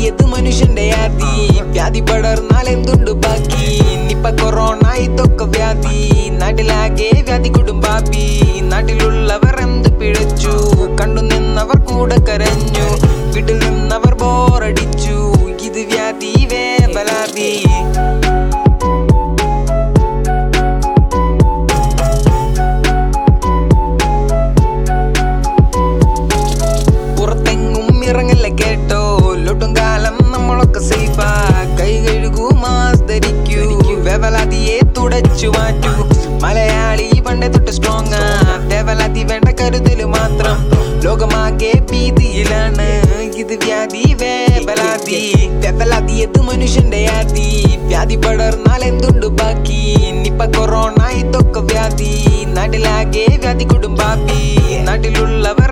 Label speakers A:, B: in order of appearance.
A: പകലാതിയത് മനുഷ്യന്റെ ആദി വ്യാധി പടർന്നാൽ എന്തുണ്ട് ബാക്കി നിപ്പ കൊറോണ ഇതൊക്കെ വ്യാധി നാട്ടിലാകെ വ്യാധി കുടുംബാബി നാട്ടിലുള്ളവർ എന്ത് പിഴച്ചു കണ്ടു നിന്നവർ കൂടെ കരഞ്ഞു വീട്ടിൽ നിന്നവർ ബോറടിച്ചു ഇത് വ്യാധി വേവലാതി പുറത്തെങ്ങും ഇറങ്ങല്ല കേട്ടോ ലൊട്ടും കാലം നമ്മളൊക്കെ സേഫാ കൈ കഴുകൂ മാസ് ധരിക്കൂ വേവലാതിയെ തുടച്ചു മാറ്റൂ മലയാളി പണ്ടേ തൊട്ട് സ്ട്രോങ് ആ വേവലാതി വേണ്ട കരുതല് മാത്രം ലോകമാകെ ഭീതിയിലാണ് ഇത് വ്യാധി വേവലാതി വേവലാതി എത് മനുഷ്യന്റെ ആദി വ്യാധി പടർന്നാൽ എന്തുണ്ട് ബാക്കി നിപ്പ കൊറോണ ഇതൊക്കെ വ്യാധി നാട്ടിലാകെ വ്യാധി കുടുംബാബി നാട്ടിലുള്ളവർ